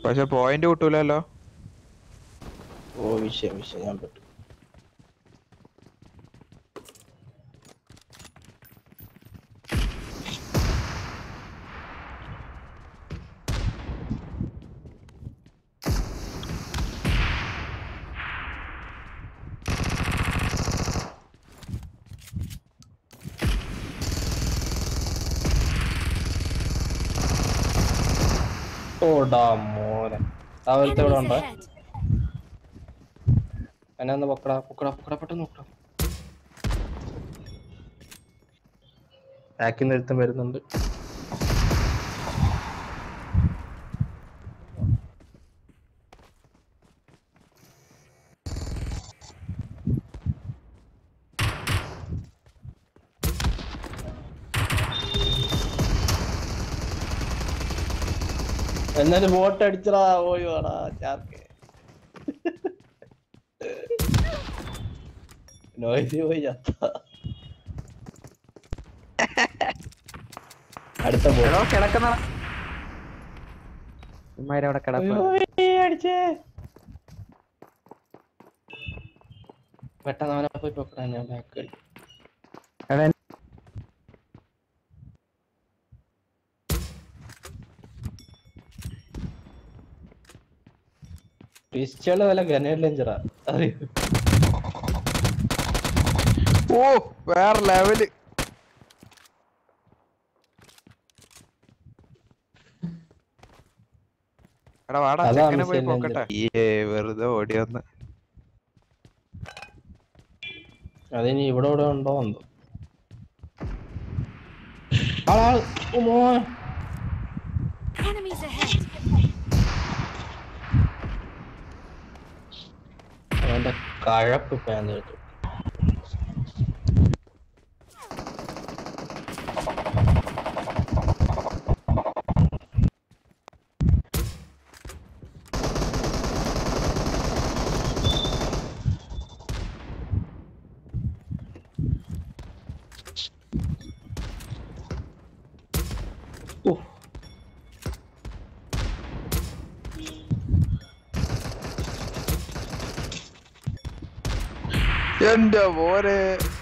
പക്ഷെ പോയിന്റ് കിട്ടൂലല്ലോ ഓ വിഷയം വിഷയം ഞാൻ പറ്റും ഓടാ മോനെ രാവിലത്തെ ഇവിടെ ഉണ്ടോ Enemies ahead. എന്നെ ഒന്ന് പൊക്കടാ പൊക്കടാ പൊക്കടാ പെട്ടെന്ന് പൊക്കടാ ബാക്കിൽ നിന്ന് ഒരുത്തൻ വരുന്നുണ്ട് എന്നാലും വോട്ട് അടിച്ചടാ പോയി വാടാ ചാർക്ക് നോയ്സി പോയി ചത്ത അടുത്ത ബോൾ എടോ കിടക്കുന്ന ഇമ്മാര് അവിടെ കിടപ്പ് അടിച്ചേ പെട്ടെന്ന് അവനെ പോയി പൊക്കടാ ഞാൻ ബാക്ക് കളി എടാ ക്രിസ്ത്യാനോ വല്ല ഗ്രനേഡ് ലഞ്ചറാ അറിയോ ഓ വേറെ ലെവല് എടാ വാടാ അതാ ചെക്കനെ പോയി missile പോക്കട്ടെ ഏ വെറുതെ ഓടി വന്ന് അതിനി ഇവിടെ ഇവിടെ ഉണ്ടോ എന്തോ ആളാൾ ഓ മോൻ Enemies ahead. അവന്റെ കഴപ്പ് പാൻ എടുത്തു ഉഫ്. എന്റെ മോനെ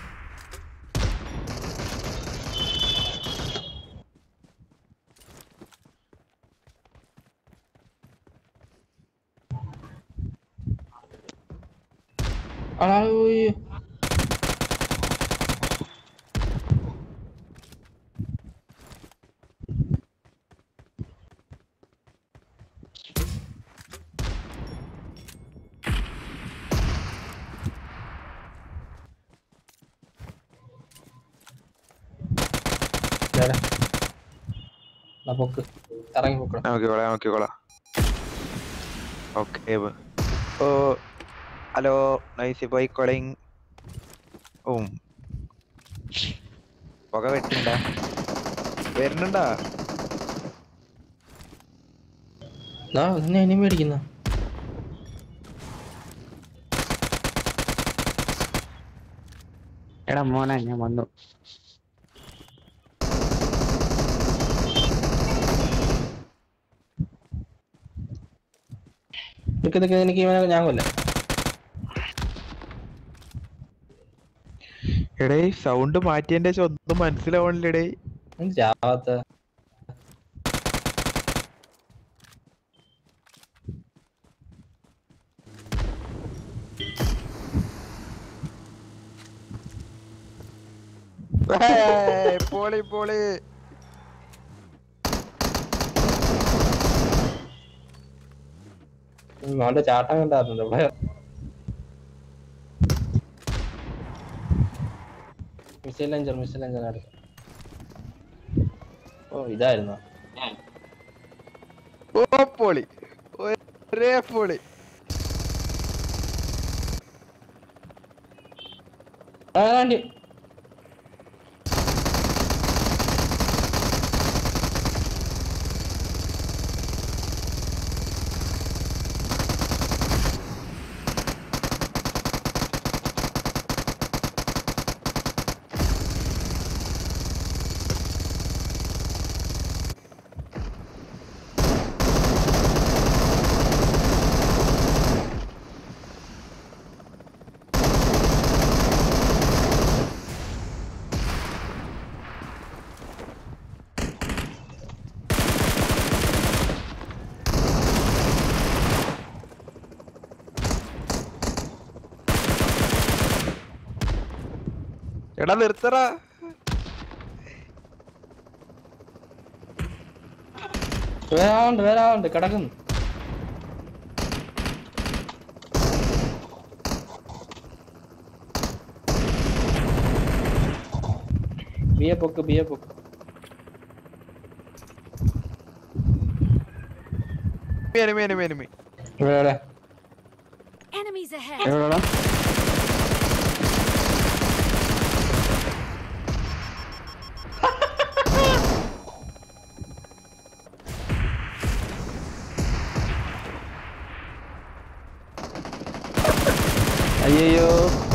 ആളാൾ പോയി ഇതാരാ? എന്നാ പൊക്ക് ഇറങ്ങി പൊക്കണം നോക്കിക്കോളാം നോക്കിക്കോളാം okay oh hello nice boy calling ഓം പുക വെട്ടുണ്ടാ വരുന്നുണ്ടാ ദാ, നിന്നെ ഇനി മേടിക്കുന്ന എടാ മോനെ ഞാൻ വന്നു നിനക്ക് നിനക്ക് എനിക്ക് ഇവനെ ഞാൻ കൊല്ലാം എടേ സൗണ്ട് മാറ്റിയതിന്റെ ശേഷം ഒന്നും മനസ്സിലാവണില്ലടേ എന്ത് ചാവാത്ത ഏയ്, പോളി പോളി ഉം, അവന്റെ ചാട്ടം കണ്ടായിരുന്നു ഇവിടെ മിസൈൽ ലഞ്ചർ മിസൈൽ ലഞ്ചർ അടുത്ത് ഓ ഇതായിരുന്നു ഓ പോളി ഒരേ പോളി ആണ്ടി എടാ നിർത്തടാ വേറാളുണ്ട് വേറാളുണ്ട് കിടക്കുന്നു ബിയെ പൊക്ക് ബിയെ പൊക്ക് എനിമി എനിമി എനിമി ഇവിടെ ഇവിടെ Enemies ahead. എവിടെടാ അയ്യോ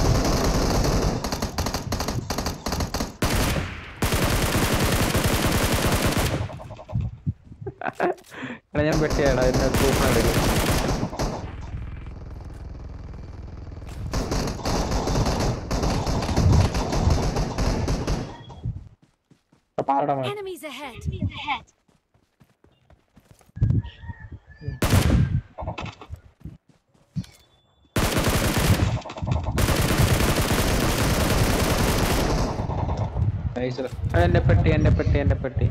എടാ ഞാൻ പെട്ടിയാടാ എന്നെ കൂപ്പൺ എടുക്കും പാറടാ മോനെ. Enemies ahead. Nice ടാ. എടാ, എന്റെ പെട്ടി എന്റെ പെട്ടി എന്റെ പെട്ടി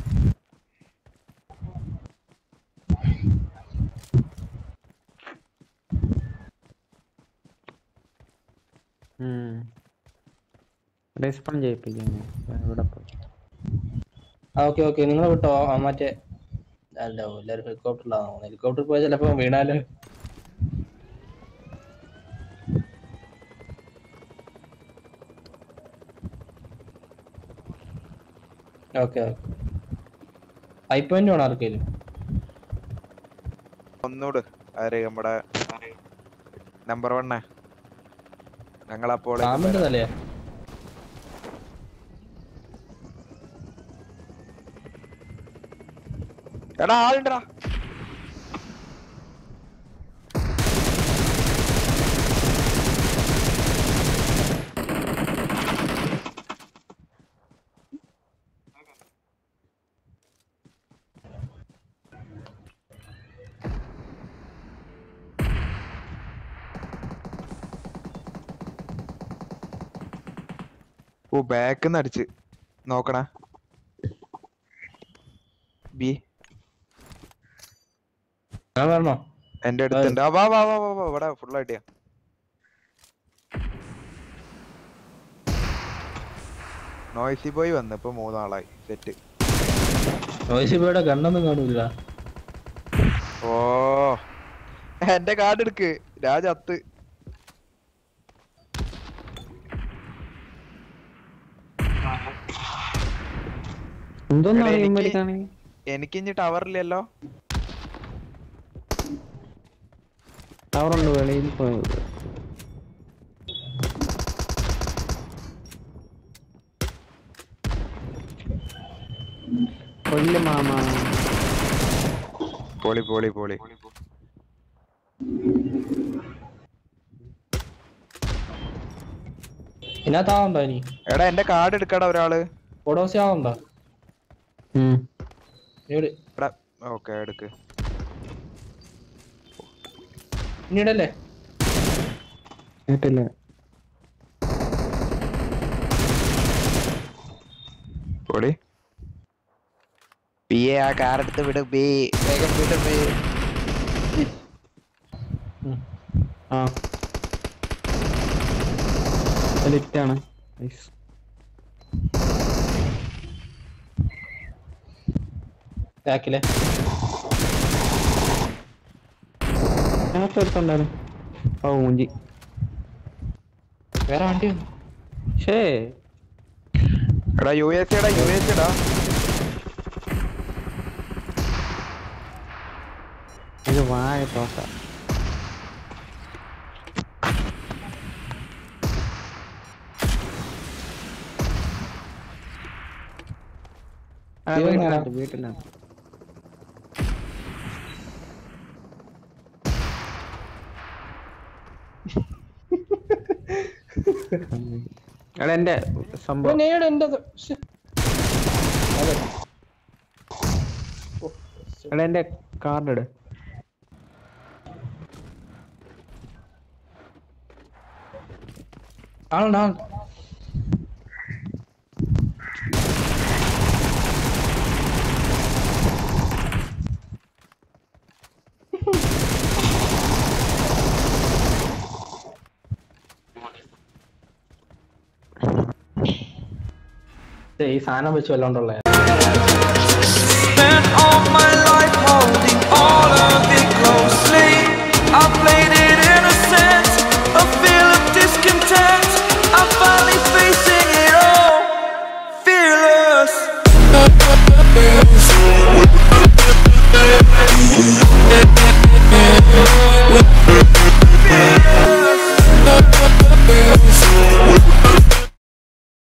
റെസ്പോൺ ചെയ്യിപ്പിക്കുന്നു ഇവിടെ പോയി ആ ഓക്കെ ഓക്കെ നിങ്ങൾ വിട്ടോ ആ മറ്റേ അല്ല എല്ലാവരും ഹെലികോപ്റ്ററിലാണ് ഹെലികോപ്റ്ററിൽ പോയാൽ ചിലപ്പോ വീണാല് ഓക്കെ ഓക്കെ ഐ പോയിന്റ് വേണം ആർക്കെങ്കിലും ഒന്നൂട് ആര് നമ്മടെ നമ്പർ വണ്ണേ ഞങ്ങളപ്പോൾ പാമ്പിന്റെ തലയാ എടാ ആളുണ്ടടാ ഓ ബാക്ക് അടിച്ച് നോക്കണ ബി ഞാൻ വരണോ എന്റെ അടുത്തുണ്ട് ആ വാ വാ വാ വാ വാ ഇവിടെ ഫുൾ ആയിട്ടിയാ നോയ്സി ബോയ് വന്ന് ഇപ്പൊ മൂന്നാളായി സെറ്റ് നോയ്സിബയുടെ കണ്ണൊന്നും കാണൂല ഓ എന്റെ കാർഡ് എടുക്ക് രാജ അത്ത് എന്തോന്നാ എടാ, ഈ എനിക്ക് മരിക്കാണെ? എനിക്ക് ഇനി ടവറില്ലല്ലോ ടവറുണ്ട് വെളിയിൽ പോയത് കൊല്ല് മാമ പോളി പോളി പോളി ഇതിനകത്താവുണ്ടോ ഇനി എടാ എന്റെ കാർഡ് എടുക്കടാ ഒരാള് പൊടോസി ആവുണ്ടോ ഉം. ഇവിടെ എടാ ഓക്കെ എടുക്ക് ഇനിയിടല്ലേ കേട്ടില്ല പോളി ബി എ ആ കാർ എടുത്ത് വിട് ബി വേഗം വിട് ബി ആ ലിഫ്റ്റാണ് നൈസ് ബാക്കിലെ അതിനകത്ത് എടുത്തുണ്ടായിരുന്നു ഓ മൂഞ്ചി വേറെ വണ്ടി വന്നു ഷേ എടാ യു എസ് എടാ യു എസ് എടാ ഇത് വായ തോക്ക ആ, ഇവൻ ആരാ? വീട്ടിലുണ്ട് വീട്ടിലാണ് എടാ എന്റെ സംഭവം നേട് എന്റെ അതെ എടാ എന്റെ കാർഡ് ഇട് ആളുണ്ട് ആളുണ്ട് പക്ഷേ ഈ സാധനം വെച്ച് വല്ലോണ്ടുള്ള Spent all my life holding all of it closely. I played it innocent, a feel of discontent.